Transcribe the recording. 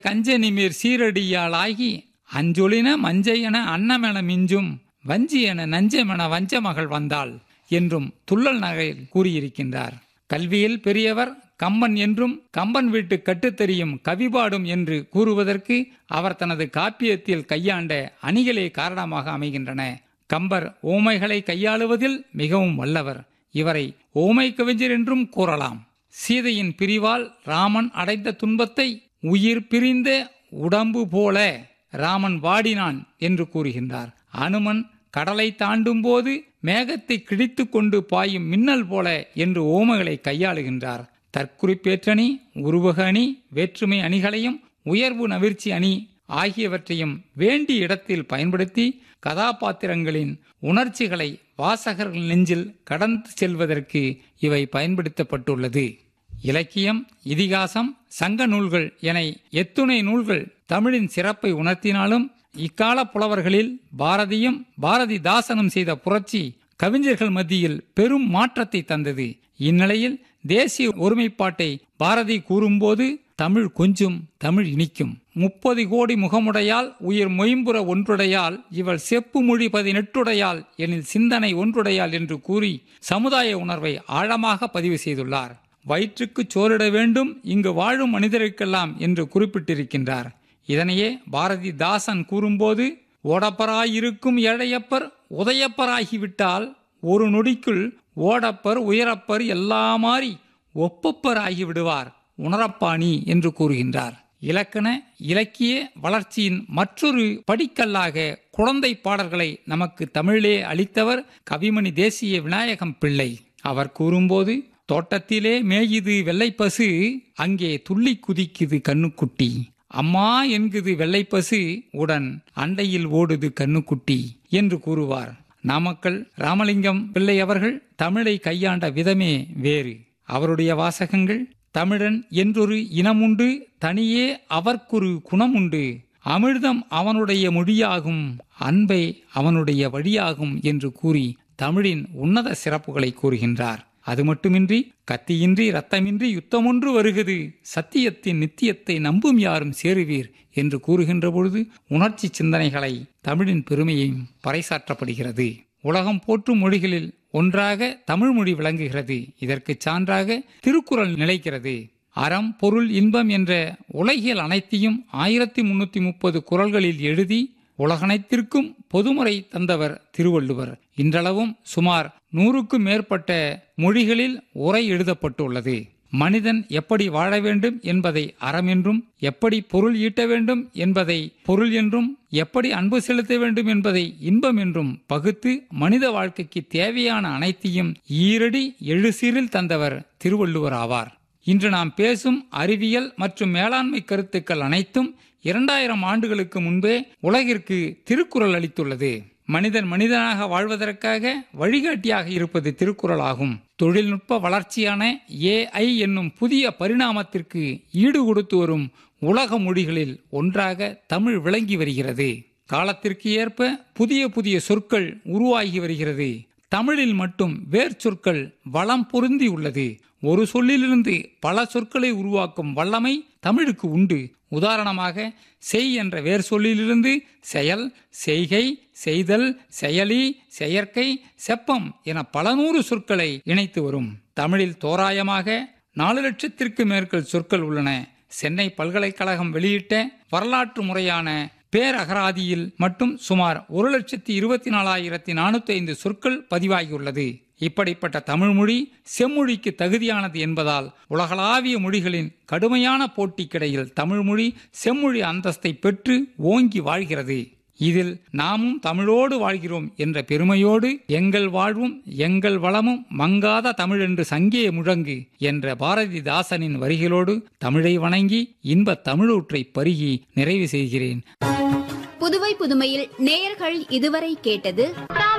கஞ்சனிமீர் சீரடியாளாகி அஞ்சொலின மஞ்சையென அன்னமென மிஞ்சும் வஞ்சியென நஞ்சமென வஞ்சமகள் வந்தாள் என்றும் துள்ளல் நகையில் கூறியிருக்கின்றார் கல்வியில் பெரியவர் கம்பன் என்றும் கம்பன் வீட்டு கட்டுத்தெரியும் கவிபாடும் என்று கூறுவதற்கு அவர் தனது காப்பியத்தில் கையாண்ட அணிகளே காரணமாக அமைகின்றன கம்பர் ஓமைகளை கையாளுவதில் மிகவும் வல்லவர் இவரை ஓமை கவிஞர் என்றும் கூறலாம் சீதையின் பிரிவால் ராமன் அடைந்த துன்பத்தை உயிர் பிரிந்த உடம்பு போல ராமன் வாடினான் என்று கூறுகின்றார் அனுமன் கடலை தாண்டும் போது மேகத்தை கிழித்து கொண்டு பாயும் மின்னல் போல என்று ஓமைகளை கையாளுகின்றார் தற்குறிப்பேற்றணி உருவக அணி வேற்றுமை அணிகளையும் உயர்வு நவிர்ச்சி அணி ஆகியவற்றையும் வேண்டிய இடத்தில் பயன்படுத்தி கதாபாத்திரங்களின் உணர்ச்சிகளை வாசகர்கள் நெஞ்சில் கடந்து செல்வதற்கு இவை பயன்படுத்தப்பட்டுள்ளது இலக்கியம் இதிகாசம் சங்க நூல்கள் என எத்துணை நூல்கள் தமிழின் சிறப்பை உணர்த்தினாலும் இக்கால புலவர்களில் பாரதியும் பாரதிதாசனும் செய்த புரட்சி கவிஞர்கள் மத்தியில் பெரும் மாற்றத்தை தந்தது இந்நிலையில் தேசிய ஒருமைப்பாட்டை பாரதி கூறும்போது தமிழ் கொஞ்சும் தமிழ் இனிக்கும் முப்பது கோடி முகமுடையால் உயிர் மொயம்புற ஒன்றுடையால் இவள் செப்பு மொழி பதினெட்டுடையால் எனில் சிந்தனை ஒன்றுடையால் என்று கூறி சமுதாய உணர்வை ஆழமாக பதிவு செய்துள்ளார் வயிற்றுக்கு சோறிட வேண்டும் இங்கு வாழும் மனிதருக்கெல்லாம் என்று குறிப்பிட்டிருக்கின்றார் இதனையே பாரதிதாசன் கூறும்போது ஓடப்பராயிருக்கும் ஏழையப்பர் உதயப்பராகிவிட்டால் ஒரு நொடிக்குள் ஓடப்பர் உயரப்பர் எல்லாம் மாறி ஒப்பப்பர் ஆகிவிடுவார் உணரப்பாணி என்று கூறுகின்றார் இலக்கண இலக்கிய வளர்ச்சியின் மற்றொரு படிக்கல்லாக குழந்தை பாடல்களை நமக்கு தமிழிலே அளித்தவர் கவிமணி தேசிய விநாயகம் பிள்ளை அவர் கூறும்போது தோட்டத்திலே மேயுது வெள்ளைப்பசு அங்கே துள்ளி குதிக்குது கண்ணுக்குட்டி அம்மா என்குது வெள்ளைப்பசு உடன் அண்டையில் ஓடுது கண்ணுக்குட்டி என்று கூறுவார் நாமக்கல் ராமலிங்கம் பிள்ளை அவர்கள் தமிழை கையாண்ட விதமே வேறு அவருடைய வாசகங்கள் தமிழன் என்றொரு இனமுண்டு தனியே அவர்க்கொரு குணமுண்டு அமிர்தம் அவனுடைய மொழியாகும் அன்பை அவனுடைய வழியாகும் என்று கூறி தமிழின் உன்னத சிறப்புகளை கூறுகின்றார் அது மட்டுமின்றி கத்தியின்றி ரத்தமின்றி யுத்தமொன்று வருகிறது சத்தியத்தின் நித்தியத்தை நம்பும் யாரும் சேருவீர் என்று கூறுகின்ற பொழுது உணர்ச்சி சிந்தனைகளை தமிழின் பெருமையையும் பறைசாற்றப்படுகிறது உலகம் போற்றும் மொழிகளில் ஒன்றாக தமிழ் மொழி விளங்குகிறது இதற்கு சான்றாக திருக்குறள் நிலைக்கிறது அறம் பொருள் இன்பம் என்ற உலகியல் அனைத்தையும் ஆயிரத்தி முன்னூத்தி முப்பது குரல்களில் எழுதி உலகனைத்திற்கும் பொதுமுறை தந்தவர் திருவள்ளுவர் இன்றளவும் சுமார் நூறுக்கும் மேற்பட்ட மொழிகளில் உரை எழுதப்பட்டுள்ளது மனிதன் எப்படி வாழ வேண்டும் என்பதை அறம் என்றும் எப்படி பொருள் ஈட்ட வேண்டும் என்பதை பொருள் என்றும் எப்படி அன்பு செலுத்த வேண்டும் என்பதை இன்பம் என்றும் பகுத்து மனித வாழ்க்கைக்கு தேவையான அனைத்தையும் ஈரடி எழுசீரில் தந்தவர் திருவள்ளுவர் ஆவார் இன்று நாம் பேசும் அறிவியல் மற்றும் மேலாண்மை கருத்துக்கள் அனைத்தும் இரண்டாயிரம் ஆண்டுகளுக்கு முன்பே உலகிற்கு திருக்குறள் அளித்துள்ளது மனிதன் மனிதனாக வாழ்வதற்காக வழிகாட்டியாக இருப்பது திருக்குறள் ஆகும் தொழில்நுட்ப வளர்ச்சியான ஏஐ என்னும் புதிய பரிணாமத்திற்கு ஈடு கொடுத்து வரும் உலக மொழிகளில் ஒன்றாக தமிழ் விளங்கி வருகிறது காலத்திற்கு ஏற்ப புதிய புதிய சொற்கள் உருவாகி வருகிறது தமிழில் மட்டும் வேர் சொற்கள் வளம் பொருந்தி உள்ளது ஒரு சொல்லிலிருந்து பல சொற்களை உருவாக்கும் வல்லமை தமிழுக்கு உண்டு உதாரணமாக செய் என்ற வேர் சொல்லிலிருந்து செயல் செய்கை செய்தல் செயலி செயற்கை செப்பம் என பல நூறு சொற்களை இணைத்து வரும் தமிழில் தோராயமாக நாலு லட்சத்திற்கு மேற்கொள் சொற்கள் உள்ளன சென்னை பல்கலைக்கழகம் வெளியிட்ட வரலாற்று முறையான பேரகராதியில் மட்டும் சுமார் ஒரு லட்சத்தி இருபத்தி நாலாயிரத்தி நானூத்தி ஐந்து சொற்கள் பதிவாகியுள்ளது இப்படிப்பட்ட தமிழ் மொழி செம்மொழிக்கு தகுதியானது என்பதால் உலகளாவிய மொழிகளின் கடுமையான போட்டிக்கிடையில் தமிழ் மொழி செம்மொழி அந்தஸ்தை பெற்று ஓங்கி வாழ்கிறது இதில் நாமும் தமிழோடு வாழ்கிறோம் என்ற பெருமையோடு எங்கள் வாழ்வும் எங்கள் வளமும் மங்காத தமிழ் என்று சங்கே முழங்கு என்ற பாரதிதாசனின் வரிகளோடு தமிழை வணங்கி இன்ப தமிழூற்றை பருகி நிறைவு செய்கிறேன் புதுவை புதுமையில் நேயர்கள் இதுவரை கேட்டது தா